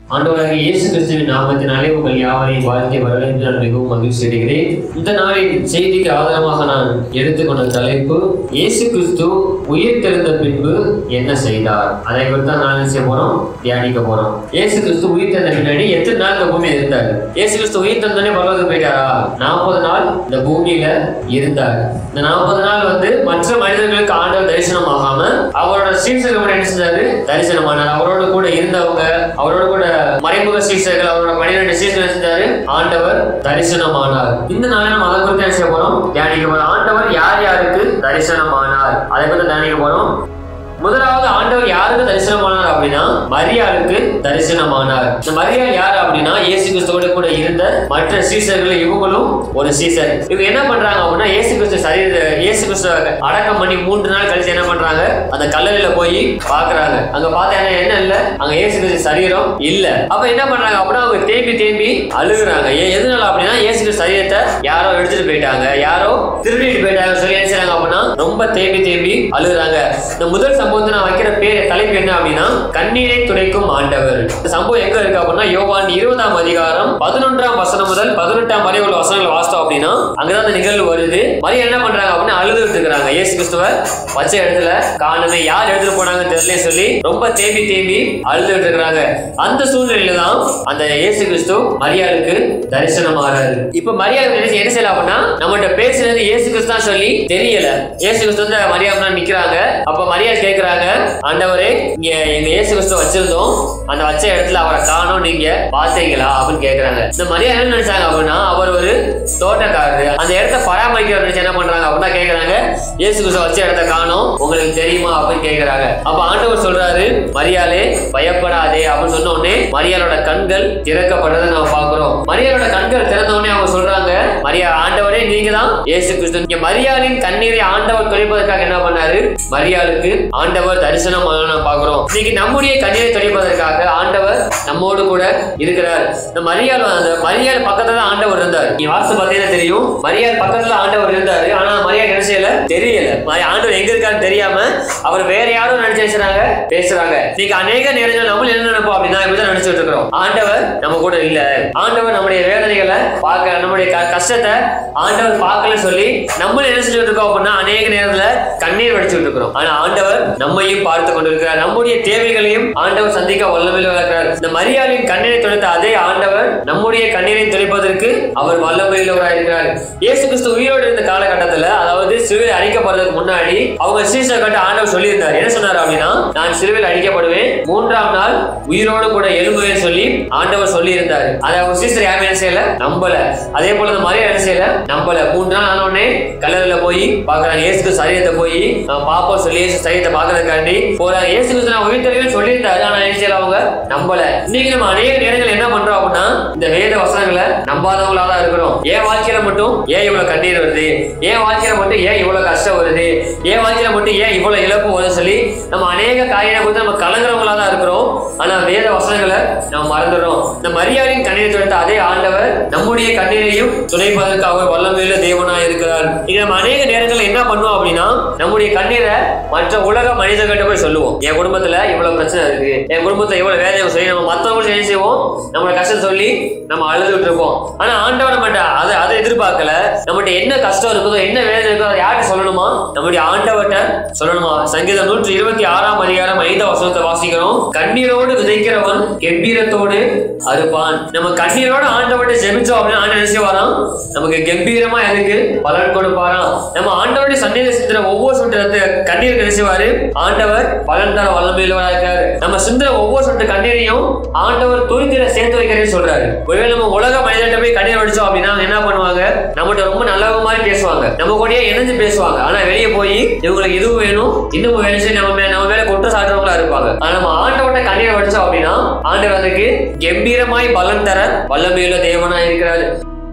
ஆண்டவராகிய இயேசு கிறிஸ்துவின் நாமத்தினாலே உங்கள் யாவரையும் வாழ்க்கை வரவேற்று நான் மிகவும் மகிழ்ச்சி அடைகிறேன் இந்த நாளின் செய்திக்கு ஆதாரமாக நான் எடுத்துக்கொண்ட தலைப்பு இயேசு கிறிஸ்து உயிர் தெழுந்த பின்பு என்ன செய்தார் அதை குறித்து தான் நான் என்ன செய்ய போறோம் தியானிக்க போறோம் இயேசு கிறிஸ்து உயிர் தெழுந்த பின்னாடி எத்தனை நாள் இந்த பூமியில இருந்தார் இயேசு கிறிஸ்து உயிர் தந்தோடனே பரலோகத்துக்கு போயிட்டாரா நாற்பது நாள் இந்த பூமியில இருந்தார் இந்த நாற்பது நாள் வந்து மற்ற மனிதர்களுக்கு ஆண்டவர் தரிசனம் ஆகாம அவரோட சீசர்கள் கூட என்ன செஞ்சாரு தரிசனமானார் அவரோட கூட இருந்தவங்க அவரோட கூட மறைமுக சீசர்கள் அவரோட பன்னிரெண்டு சீசர்கள் செஞ்சாரு ஆண்டவர் தரிசனமானார் இந்த நாளில் நம்ம அதை குறித்து என்ன செய்ய போறோம் தியானிக்க போறோம் ஆண்டவர் யார் யாருக்கு தரிசனமானார் அதை குறித்து தியானிக்க போறோம் முதலாவது ஆண்டவர் யாருக்கு தரிசனமானார் அப்படின்னா மரியாளுக்கு தரிசனமானார் இந்த மரியாள் யார் அப்படின்னா இயேசு கிறிஸ்துவோட கூட இருந்த மற்ற சீசர்கள் இவங்களும் ஒரு சீசர் இவங்க என்ன பண்றாங்க அப்படின்னா இயேசு கிறிஸ்து சரீர இயேசு கிறிஸ்து அடக்கம் பண்ணி மூன்று நாள் கழிச்சு என்ன பண்றாங்க அந்த கல்லறையில போய் பாக்குறாங்க அங்க பார்த்தா என்ன என்ன இல்ல அங்க இயேசு கிறிஸ்து சரீரம் இல்ல அப்ப என்ன பண்றாங்க அப்படின்னா அவங்க தேம்பி தேம்பி அழுகுறாங்க ஏன் எதனால அப்படின்னா இயேசு கிறிஸ்து சரீரத்தை யாரோ எடுத்துட்டு போயிட்டாங்க யாரோ திருடிட்டு போயிட்டாங்க சொல்லி என்ன செய்றாங்க அப்படின்னா ரொம்ப தேம்பி தேம்பி அழுகுறாங்க இந்த முதல் சம்பவத்தை நான் வைக்கிற பேர் தலைப்பு என்ன அப்படின்னா கண்ணீரை துடைக்கும் ஆண்டவர் இந்த சம்பவம் எங்க இருக்கு அப்படின்னா யோவான் இருபதாம் அதிகாரம் பதினொன்றாம் வசனம் முதல் பதினெட்டாம் வரை உள்ள வசனங்கள் வாசித்தோம் அப்படின்னா அங்கதான் அந்த நிகழ்வு வருது மரியா என்ன பண்றாங்க அப்படின்னா அழுதுட்டு இருக்கிறாங்க இயேசு கிறிஸ்துவ வச்ச இடத்துல காணுமே யார் எடுத்துட்டு போனாங்கன்னு தெரியல சொல்லி ரொம்ப தேம்பி தேம்பி அழுதுட்டு இருக்கிறாங்க அந்த சூழ்நிலையில தான் அந்த இயேசு கிறிஸ்து மரியாளுக்கு தரிசனமாறாரு இப்ப மரியாதை நினைச்சு என்ன செய்யலாம் அப்படின்னா நம்மகிட்ட பேசுறது இயேசு கிறிஸ்து தான் சொல்லி தெரியல இயேசு கிறிஸ்து வந்து மரியா முன்னாடி நிக்கிறாங்க அப்ப மரியா கேக்குறாங்க ஆண்டவரே இங்க எங்க இயேசு கிறிஸ்து வச்சிருந்தோம் அந்த வச்ச இடத்துல அவரை காணோம் நீங்க பாத்தீங்களா அப்படின்னு கேக்குறாங்க இந்த மரியா என்ன நினைச்சாங்க அப்படின்னா அவர் ஒரு தோட்டக்காரரு அந்த இடத்த பராமரிக்கிற நினைச்சு என்ன பண்றாங்க அப்படின்னா கேக்குறாங்க இயேசு கிறிஸ்து வச்ச இடத்த காணோம் உங்களுக்கு தெரியுமா அப்படின்னு கேக்குறாங்க அப்ப ஆண்டவர் சொல்றாரு மரியாலே பயப்படாதே அப்படின்னு சொன்ன உடனே மரியாளோட கண்கள் திறக்கப்பட்டதை நம்ம பாக்குறோம் மரியாளோட கண்கள் திறந்த உடனே அவங்க சொல்றாங்க மரியா ஆண்டவரே நீங்க தான் இயேசு கிறிஸ்து இங்க மரியாளின் கண்ணீரை ஆண்டவர் துடைப்பதற்காக என்ன பண்ணாரு மரியாளுக்கு ஆண்டவர் தரிசனம் நான் பாக்குறோம் இன்னைக்கு நம்முடைய கண்ணீரை துடைப்பதற்காக ஆண்டவர் நம்மோடு கூட இருக்கிறார் இந்த மரியாள் அந்த மரியாள் பக்கத்துல தான் ஆண்டவர் இருந்தார் நீ வாஸ்து பார்த்தீங்கன்னா தெரியும் மரியாள் பக்கத்துல ஆண்டவர் இருந்தாரு ஆனா மரியாள் என்ன செய்யல தெரியல மரி- ஆண்டவர் எங்க இருக்காருன்னு தெரியாம அவர் வேற யாரும் நினைச்சு பேசுறாங்க பேசுறாங்க இன்னைக்கு அநேக நேரங்கள் நம்ம என்ன நினைப்போம் அப்படின்னா இப்படிதான் நினைச்சிட்டு இருக்கிறோம் ஆண்டவர் நம்ம கூட இல்ல ஆண்டவர் நம்முடைய வேதனைகளை பார்க்க நம்முடைய க- கஷ்டத்தை ஆண்டவர் பார்க்கல சொல்லி நம்மளும் என்ன செஞ்சுட்டு இருக்கோம் அப்படின்னா அநேக நேரத்துல கண்ணீர் வடிச்சுட்டு இருக்கிறோம் ஆனா ஆண்டவர் நம்மையும் பார்த்து கொண்டிருக்கிறார் நம்முடைய தேவைகளையும் ஆண்டவர் சந்திக்க வல்லமையில் இருக்கிறார் இந்த மரியாதையின் கண்ணீரை துடைத்த அதே ஆண்டவர் நம்முடைய கண்ணீரை துடைப்பதற்கு அவர் வல்லமையுள்ளவராக இருக்கிறார் இயேசு கிறிஸ்து உயிரோடு இருந்த காலகட்டத்துல அதாவது சிலுவையில் அடிக்கப்படுறதுக்கு முன்னாடி அவங்க சீசர் கட்ட ஆண்டவர் சொல்லியிருந்தார் என்ன சொன்னார் அப்படின்னா நான் சிலுவையில் அடிக்கப்படுவேன் மூன்றாம் நாள் உயிரோடு கூட எழும்புவேன் சொல்லி ஆண்டவர் சொல்லி இருந்தார் அதை அவங்க சீசர் யாருமே என்ன செய்யல நம்பல அதே போல இந்த மரியா என்ன செய்யல நம்பல மூன்று நாள் ஆன உடனே கல்லறையில போய் பாக்குறாங்க இயேசு கிறிஸ்து சரீரத்தை போய் நான் பாப்போம் சொல்லி இயேசு சரீரத்தை பாக்குறதுக்காண்டி போறாங்க இயேசு கிறிஸ்து நான் உயிர் தெரியும் சொல்லியிருந்தாரு ஆனா என்ன செய்யல அவங்க நம்பல இன்னைக்கு நம்ம அநேக நேரங்கள் என்ன பண்றோம் அப்படின்னா இந்த வேத வசனங்களை நம்பாதவங்களா தான் இருக்கிறோம் ஏன் வாழ்க்கையில மட்டும் ஏன் இவ்வளவு கண்ணீர் வருது ஏன் வாழ்க்கையில மட்டும் ஏன் இவ்வளவு கஷ்டம் வருது ஏன் வாழ்க்கையில மட்டும் ஏன் இவ்வளவு இழப்பு வருது சொல்லி நம்ம அநேக காரியங்களை குறித்து நம்ம கலங்குறவங்களா தான் இருக்கிறோம் ஆனா வேத வசனங்களை நம்ம மறந்துடுறோம் இந்த மரியாதையின் கண்ணீரை துடைத்த அதே ஆண்டவர் நம்முடைய கண்ணீரையும் துடைப்பதற்கு அவர் வல்லமையுள்ள தேவனா இருக்கிறார் இங்க நம்ம அநேக நேரங்கள்ல என்ன பண்ணுவோம் அப்படின்னா நம்முடைய கண்ணீரை மற்ற உலக மனிதர்கிட்ட போய் சொல்லுவோம் என் குடும்பத்துல இவ்வளவு பிரச்சனை இருக்கு என் குடும்பத்துல இவ்வளவு வேதனை சொல்லி நம்ம மத்தவங்களுக்கு என்ன செய்வோம் நம்மளோட கஷ்டம் சொல்லி நம்ம அழுதுட்டு இருப்போம் ஆனா ஆண்டவர் நம்மகிட்ட அதை அதை எதிர்பார்க்கல நம்மகிட்ட என்ன கஷ்டம் இருக்குதோ என்ன வேதனை இருக்கோ அதை யார்கிட்ட சொல்லணுமா நம்முடைய ஆண்டவர்கிட்ட சொல்லணுமா சங்கீதம் நூற்றி இருபத்தி ஆறாம் அதிகாரம் ஐந்தாம் வசனத்தை வாசிக்கிறோம் கண்ணீரோடு விதைக்கிறவன் கம்பீரத்தோடு அறுப்பான் நம்ம கண்ணீரோட ஆண்டவர்கிட்ட ஜெபிச்சோம் அப்படின்னா ஆண்டவர் என்ன செய்வாராம் நமக்கு கம்பீரமா எதுக்கு பலன் கொடுப்பாராம் நம்ம ஆண்டவருடைய சந்நிதி சிந்திர ஒவ்வொரு சொட்டு ரத்த கண்ணீர் என்ன செய்வாரு ஆண்டவர் பலன் தர வல்லமையிலவரா இருக்காரு நம்ம சிந்திர ஒவ்வொரு சொட்டு கண்ணீரையும் ஆண்டவர் துரித்திர சேர்த்து வைக்கிறேன்னு சொல்றாரு ஒருவேளை நம்ம உலக மனிதர்கிட்ட போய் கண்ணீர் வடிச்சோம் அப்படின்னா அவங்க என்ன பண்ணுவாங்க நம்மகிட்ட ரொம்ப நல்லவங்க மாதிரி பேசுவாங்க நம்ம கூடயே இணைஞ்சு பேசுவாங்க ஆனா வெளியே போய் இவங்களுக்கு இதுவும் வேணும் இன்னும் வேணும் சொல்லி நம்ம மேல நம்ம மேல குற்றம் சாட்டுறவங்களா இருப்பாங்க ஆனா நம்ம ஆண்டவட்ட கண்ணீரை வடிச்சோம் அப்படின்னா ஆண்டவர் அதுக்கு கம்பீரமாய் பலன் தர வல்லமையுள்ள தேவனா இருக்கிறாரு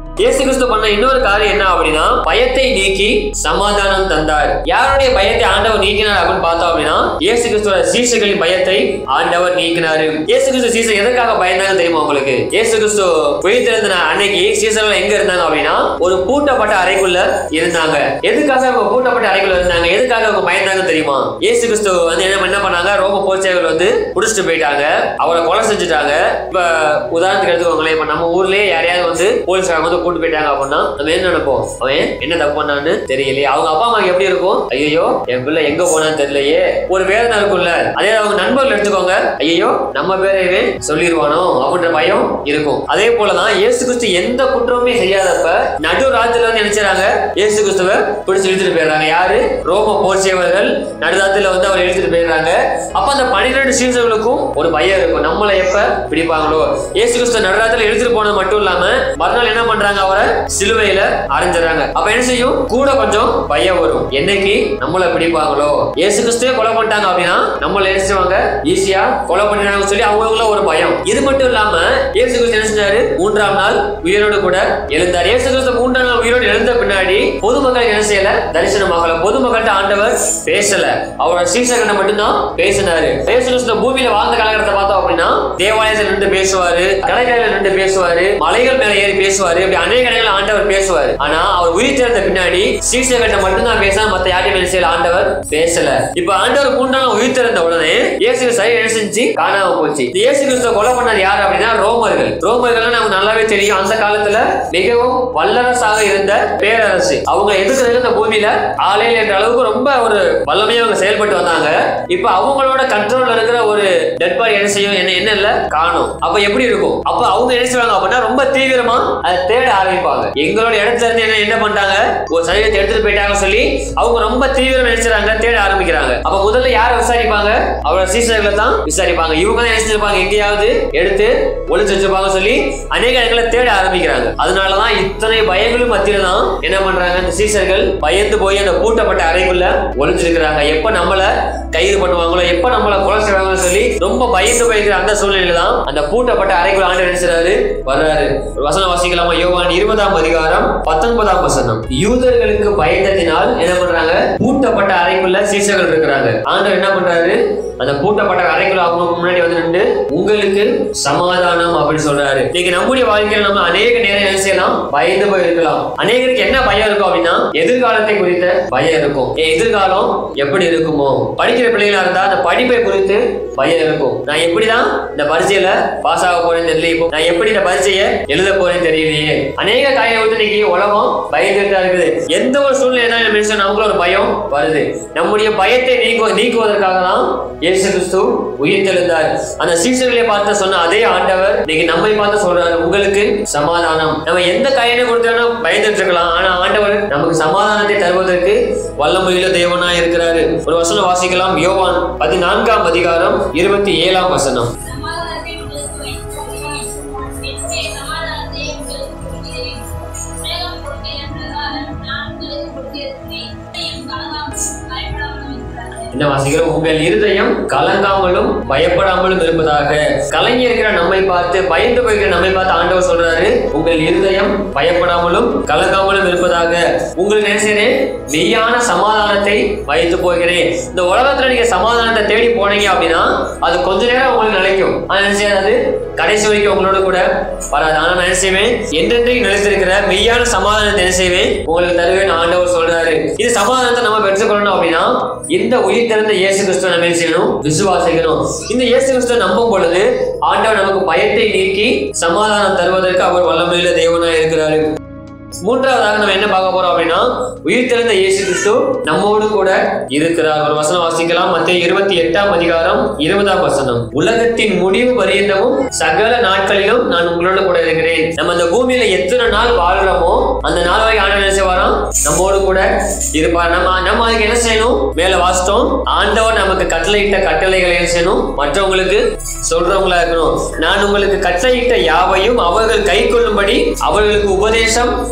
இயேசு கிறிஸ்து பண்ண இன்னொரு காரியம் என்ன அப்படின்னா பயத்தை நீக்கி சமாதானம் தந்தார் யாருடைய பயத்தை ஆண்டவர் நீக்கினார் அப்படின்னு பார்த்தோம் அப்படின்னா இயேசு கிறிஸ்துவோட சீசர்களின் பயத்தை ஆண்டவர் நீக்கினாரு இயேசு கிறிஸ்து சீசர் எதற்காக பயந்தாங்க தெரியுமா உங்களுக்கு இயேசு கிறிஸ்து உயிர்த்தெழுந்த அன்னைக்கு சீசர்கள் எங்க இருந்தாங்க அப்படின்னா ஒரு பூட்டப்பட்ட அறைக்குள்ள இருந்தாங்க எதுக்காக அவங்க பூட்டப்பட்ட அறைக்குள்ள இருந்தாங்க எதுக்காக அவங்க பயந்தாங்க தெரியுமா இயேசு கிறிஸ்து வந்து என்ன என்ன பண்ணாங்க ரோம போர்ச்சைகள் வந்து புடிச்சிட்டு போயிட்டாங்க அவரை கொலை செஞ்சுட்டாங்க இப்ப உதாரணத்துக்கு எடுத்துக்கோங்களேன் இப்ப நம்ம ஊர்லயே யாரையாவது வந்து போலீஸ்காரங்க வந்து கூட்டு போயிட்டாங்க அப்படின்னா நம்ம என்ன நினைப்போம் அவன் என்ன தப்பு பண்ணான்னு தெரியலையே அவங்க அப்பா அம்மாக்கு எப்படி இருக்கும் ஐயோ என் பிள்ளை எங்க போனான்னு தெரியலையே ஒரு வேதனை இருக்கும்ல அதே அவங்க நண்பர்கள் எடுத்துக்கோங்க ஐயோ நம்ம பேரை இவன் சொல்லிடுவானோ அப்படின்ற பயம் இருக்கும் அதே போலதான் இயேசு கிறிஸ்து எந்த குற்றமுமே செய்யாதப்ப நடு ராத்திரில வந்து நினைச்சாங்க இயேசு கிறிஸ்துவ பிடிச்சு இழுத்துட்டு போயிடுறாங்க யாரு ரோம போர் சேவர்கள் நடுராத்திரில வந்து அவர் இழுத்துட்டு போயிடுறாங்க அப்ப அந்த பன்னிரெண்டு சீசர்களுக்கும் ஒரு பயம் இருக்கும் நம்மளை எப்ப பிடிப்பாங்களோ இயேசு கிறிஸ்து நடுராத்திரில இழுத்துட்டு போனது மட்டும் இல்லாம மறுநாள் என்ன பண்றாங்க அவரை சிலுவையில அரைஞ்சிடறாங்க அப்ப என்ன செய்யும் கூட கொஞ்சம் பயம் வரும் என்னைக்கு நம்மள பிடிப்பாங்களோ இயேசு கிறிஸ்துவே கொலை பண்ணிட்டாங்க அப்படின்னா நம்மள என்ன செய்வாங்க ஈஸியா கொலை பண்ணிடுறாங்க சொல்லி அவங்களுக்குள்ள ஒரு பயம் இது மட்டும் இல்லாம இயேசு கிறிஸ்து என்ன செஞ்சாரு மூன்றாம் நாள் உயிரோடு கூட எழுந்தார் இயேசு கிறிஸ்து மூன்றாம் நாள் உயிரோடு எழுந்த பின்னாடி பொதுமக்கள் என்ன செய்யல தரிசனமாகல பொதுமக்கள்கிட்ட ஆண்டவர் பேசல அவரோட சீசர்கிட்ட மட்டும்தான் பேசினாரு இயேசு கிறிஸ்து பூமியில வாழ்ந்த காலகட்டத்தை பார்த்தோம் அப்படின்னா தேவாலயத்தில் நின்று பேசுவாரு கடற்கரையில நின்று பேசுவாரு மலைகள் மேல ஏறி பேசுவாரு இப்படி அநேக இடங்கள் ஆண்டவர் பேசுவாரு ஆனா அவர் உயிர் திறந்த பின்னாடி சீசர்கிட்ட மட்டும்தான் பேச மத்த யாரையும் என்ன செய்யல ஆண்டவர் பேசல இப்ப ஆண்டவர் மூன்றாம் நாள் உயிர் திறந்த உடனே இயேசு கிறிஸ்து என்ன செஞ்சு காணாம போச்சு இந்த இயேசு கிறிஸ்துவ கொலை பண்ணது யார் அப்படின்னா ரோமர்கள் ரோமர்கள் நமக்கு நல்லாவே தெரியும் அந்த காலத்துல மிகவும் வல்லரசாக இருந்த பேரரசு அவங்க எதுக்கு இந்த பூமியில ஆலையில் என்ற அளவுக்கு ரொம்ப ஒரு வல்லமையா அவங்க செயல்பட்டு வந்தாங்க இப்ப அவங்களோட கண்ட்ரோல்ல இருக்கிற ஒரு டெட் பாடி என்ன செய்யும் என்ன என்ன இல்ல காணும் அப்ப எப்படி இருக்கும் அப்ப அவங்க என்ன செய்வாங்க அப்படின்னா ரொம்ப தீவிரமா அதை தேட ஆரம்பிப்பாங்க எங்களோட இடத்துல இருந்து என்ன என்ன பண்ணிட்டாங்க ஒரு சரீரத்தை எடுத்துட்டு போயிட்டாங்க சொல்லி அவங்க ரொம்ப தீவிரம் நினைச்சாங்க தேட ஆரம்பிக்கிறாங்க அப்ப முதல்ல யாரை விசாரிப்பாங்க அவரோட சீசர்களை தான் விசாரிப்பாங்க இவங்க தான் என்ன செஞ்சிருப்பாங்க எங்கேயாவது எடுத்து ஒளிச்சு வச்சிருப்பாங்க சொல்லி அநேக இடங்களை தேட ஆரம்பிக்கிறாங்க அதனாலதான் இத்தனை பயங்களும் மத்தியில தான் என்ன பண்றாங்க இந்த சீசர்கள் பயந்து போய் அந்த பூட்டப்பட்ட அறைக்குள்ள ஒளிஞ்சிருக்கிறாங்க எப்ப நம்மள கைது பண்ணுவாங்களோ எப்ப நம்மள கொலை செய்வாங்களோ சொல்லி ரொம்ப பயந்து போயிருக்கிற அந்த சூழ்நிலையில தான் அந்த பூட்டப்பட்ட அறைக்குள்ள ஆண்டு நினைச்சாரு வர்றாரு ஒரு வசனம் வாசிக்கலாமா யோவான் இருபதாம் அதிகாரம் பத்தொன்பதாம் வசனம் யூதர்களுக்கு பயந்ததினால் என்ன பண்றாங்க பூட்டப்பட்ட அறைக்குள்ள சீசர்கள் இருக்கிறாங்க ஆண்டவர் என்ன பண்றாரு அந்த பூட்டப்பட்ட அறைக்குள்ள அவங்க முன்னாடி வந்து நின்று உங்களுக்கு சமாதானம் அப்படின்னு சொல்றாரு இன்னைக்கு நம்முடைய வாழ்க்கையில நம்ம அநேக நேரம் என்ன செய்யலாம் பயந்து போய் இருக்கலாம் அநேகருக்கு என்ன பயம் இருக்கும் அப்படின்னா எதிர்காலத்தை குறித்த பயம் இருக்கும் என் எதிர்காலம் எப்படி இருக்குமோ படிக்கிற பிள்ளைகளா இருந்தா அந்த படிப்பை குறித்து பயம் இருக்கும் நான் எப்படிதான் இந்த பரீட்சையில பாஸ் ஆக போறேன்னு தெரியல இப்போ நான் எப்படி இந்த பரீட்சையை எழுத போறேன்னு தெரியலையே அநேக காரியம் வந்து இன்னைக்கு உலகம் பயந்துட்டு தான் இருக்குது எந்த ஒரு சூழ்நிலை என்ன மனுஷன் நமக்குள்ள ஒரு பயம் வருது நம்முடைய பயத்தை நீக்கு நீக்குவதற்காக தான் இயேசு கிறிஸ்து உயிர் தெழுந்தார் அந்த சீசர்களை பார்த்து சொன்ன அதே ஆண்டவர் இன்னைக்கு நம்மை பார்த்து சொல்றாரு உங்களுக்கு சமாதானம் நம்ம எந்த காரியனை கொடுத்தாலும் பயந்துட்டு இருக்கலாம் ஆனா ஆண்டவர் நமக்கு சமாதானத்தை தருவதற்கு வல்லமையுள்ள தேவனா இருக்கிறாரு ஒரு வசனம் வாசிக்கலாம் யோவான் பதினான்காம் அதிகாரம் இருபத்தி ஏழாம் வசனம் சமாதானத்தை உங்களுக்கு வைத்திருக்கிறேன். என்னுடைய சமாதானத்தை உங்களுக்கு கொடுக்கிறேன். உலகம் கொடுக்கிறேன் பிரகாரம் நான் உங்களுக்கு கொடுத்திருக்கிறேன். இதயம் கலங்காமலும் பயப்படாமலும் இருக்கிறார்கள். என்ன வாசிக்கிறோம் உங்கள் இருதயம் கலங்காமலும் பயப்படாமலும் இருப்பதாக கலங்கி இருக்கிற நம்மை பார்த்து பயந்து போய்கிற நம்மை பார்த்து ஆண்டவர் சொல்றாரு உங்கள் இருதயம் பயப்படாமலும் கலங்காமலும் இருப்பதாக உங்களுக்கு என்ன செய்றேன் மெய்யான சமாதானத்தை வைத்து போகிறேன் இந்த உலகத்துல நீங்க சமாதானத்தை தேடி போனீங்க அப்படின்னா அது கொஞ்ச நேரம் உங்களுக்கு நிலைக்கும் ஆனா என்ன செய்யாது கடைசி வரைக்கும் உங்களோட கூட வராது ஆனா நான் என்ன செய்வேன் என்றென்றைக்கு நிலைத்திருக்கிற மெய்யான சமாதானத்தை என்ன செய்வேன் உங்களுக்கு தருவேன் ஆண்டவர் சொல்றாரு இது சமாதானத்தை நம்ம பெற்றுக்கொள்ளணும் அப்படின்னா இந்த உயிர் திறந்த இயேசு கிறிஸ்துவ நம்ம என்ன செய்யணும் விசுவாசிக்கணும் இந்த இயேசு கிறிஸ்துவ நம்பும் பொழுது ஆண்டவர் நமக்கு பயத்தை நீக்கி சமாதானம் தருவதற்கு அவர் வல்லமையுள்ள தேவனா இருக்கிறாரு மூன்றாவதாக நம்ம என்ன பார்க்க போறோம் அப்படின்னா உயிர் திறந்த இயேசு கிறிஸ்து நம்மோடு கூட இருக்கிறார் ஒரு வசனம் வாசிக்கலாம் மத்திய இருபத்தி எட்டாம் அதிகாரம் இருபதாம் வசனம் உலகத்தின் முடிவு பரியந்தமும் சகல நாட்களிலும் நான் உங்களோட கூட இருக்கிறேன் நம்ம இந்த பூமியில எத்தனை நாள் வாழ்றோமோ அந்த நாள் வரை ஆண்டவர் என்ன செய்வாராம் நம்மோடு கூட இருப்பார் நம்ம நம்ம அதுக்கு என்ன செய்யணும் மேல வாசித்தோம் ஆண்டவர் நமக்கு கட்டளையிட்ட கட்டளைகளை என்ன செய்யணும் மற்றவங்களுக்கு சொல்றவங்களா இருக்கணும் நான் உங்களுக்கு கட்டளையிட்ட யாவையும் அவர்கள் கை கொள்ளும்படி அவர்களுக்கு உபதேசம்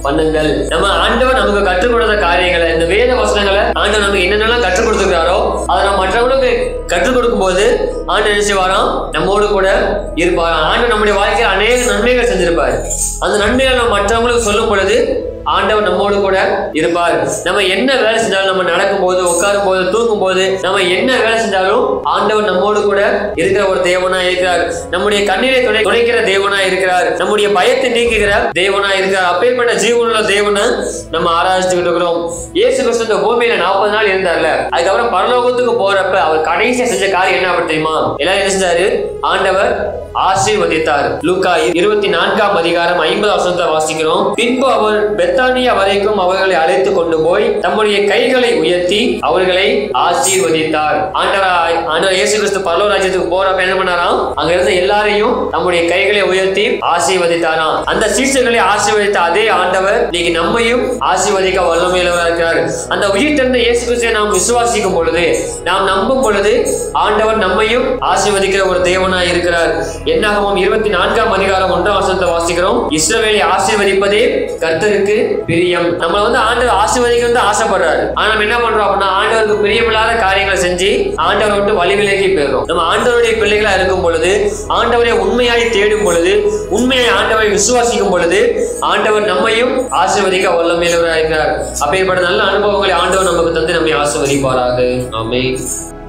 பண்ணுங்கள் நம்ம ஆண்டவர் நமக்கு கற்றுக் கொடுத்த காரியங்களை இந்த வேத வசனங்களை ஆண்டவர் நமக்கு என்னென்னலாம் கற்றுக் கொடுத்துருக்காரோ அதை நம்ம மற்றவங்களுக்கு கற்றுக் கொடுக்கும் போது ஆண்டவர் என்ன செய்வாராம் நம்மோடு கூட இருப்பார் ஆண்டவர் நம்முடைய வாழ்க்கையில் அநேக நன்மைகள் செஞ்சிருப்பார் அந்த நன்மைகளை நம்ம மற்றவங்களுக்கு சொல்லும் பொழுது ஆண்டவர் நம்மோடு கூட இருப்பார் நம்ம என்ன வேலை செஞ்சாலும் நம்ம நடக்கும் போது உட்காரும் போது தூங்கும் போது நம்ம என்ன வேலை செஞ்சாலும் ஆண்டவர் நம்மோடு கூட இருக்கிற ஒரு தேவனா இருக்கிறார் நம்முடைய கண்ணீரை துடை துடைக்கிற தேவனா இருக்கிறார் நம்முடைய பயத்தை நீக்குகிற தேவனா இருக்கிறார் அப்பேற்பட்ட ஜீவனுள்ள தேவனை நம்ம ஆராய்ச்சிக்கிட்டு இருக்கிறோம் இயேசு கிறிஸ்து இந்த பூமியில நாற்பது நாள் இருந்தார்ல அதுக்கப்புறம் பரலோகத்துக்கு போறப்ப அவர் கடைசியா செஞ்ச காரியம் என்ன அப்படி தெரியுமா எல்லாரும் என்ன செஞ்சாரு ஆண்டவர் ஆசீர்வதித்தார் லூக்கா இருபத்தி நான்காம் அதிகாரம் ஐம்பது வசனத்தை வாசிக்கிறோம் பின்பு அவர் பெத்தானியா வரைக்கும் அவர்களை அழைத்து கொண்டு போய் தம்முடைய கைகளை உயர்த்தி அவர்களை ஆசீர்வதித்தார் ஆண்டவர் ஆண்டவர் இயேசு கிறிஸ்து பரலோ ராஜ்யத்துக்கு போறப்ப என்ன பண்ணாராம் அங்க இருந்த எல்லாரையும் தம்முடைய கைகளை உயர்த்தி ஆசீர்வதித்தாராம் அந்த சீசர்களை ஆசீர்வதித்த அதே ஆண்டவர் இன்னைக்கு நம்மையும் ஆசீர்வதிக்க வல்லமையிலவராக இருக்கிறார் அந்த உயிர் தந்த இயேசு கிறிஸ்துவை நாம் விசுவாசிக்கும் பொழுது நாம் நம்பும் பொழுது ஆண்டவர் நம்மையும் ஆசீர்வதிக்கிற ஒரு தேவனாய் இருக்கிறார் என்னாகவும் இருபத்தி நான்காம் அதிகாரம் ஒன்றாம் வசனத்தை வாசிக்கிறோம் இஸ்ரவேலை ஆசீர்வதிப்பதே கர்த்தருக்கு பிரியம் நம்ம வந்து ஆண்டவர் ஆசீர்வதிக்கிறது ஆசைப்படுறாரு ஆனா நம்ம என்ன பண்றோம் அப்படின்னா ஆண்டவருக்கு பிரியமில்லாத காரியங்களை செஞ்சு ஆண்டவரை விட்டு வழி விலகி போயிடும் நம்ம ஆண்டவருடைய பிள்ளைகளா இருக்கும் பொழுது ஆண்டவரை உண்மையாய் தேடும் பொழுது உண்மையாய் ஆண்டவரை விசுவாசிக்கும் பொழுது ஆண்டவர் நம்மையும் ஆசீர்வதிக்க வல்லமையிலவராக இருக்கிறார் அப்பேற்பட்ட நல்ல அனுபவங்களை ஆண்டவர் நமக்கு தந்து நம்மை ஆசீர்வதிப்பாராக ஆமென்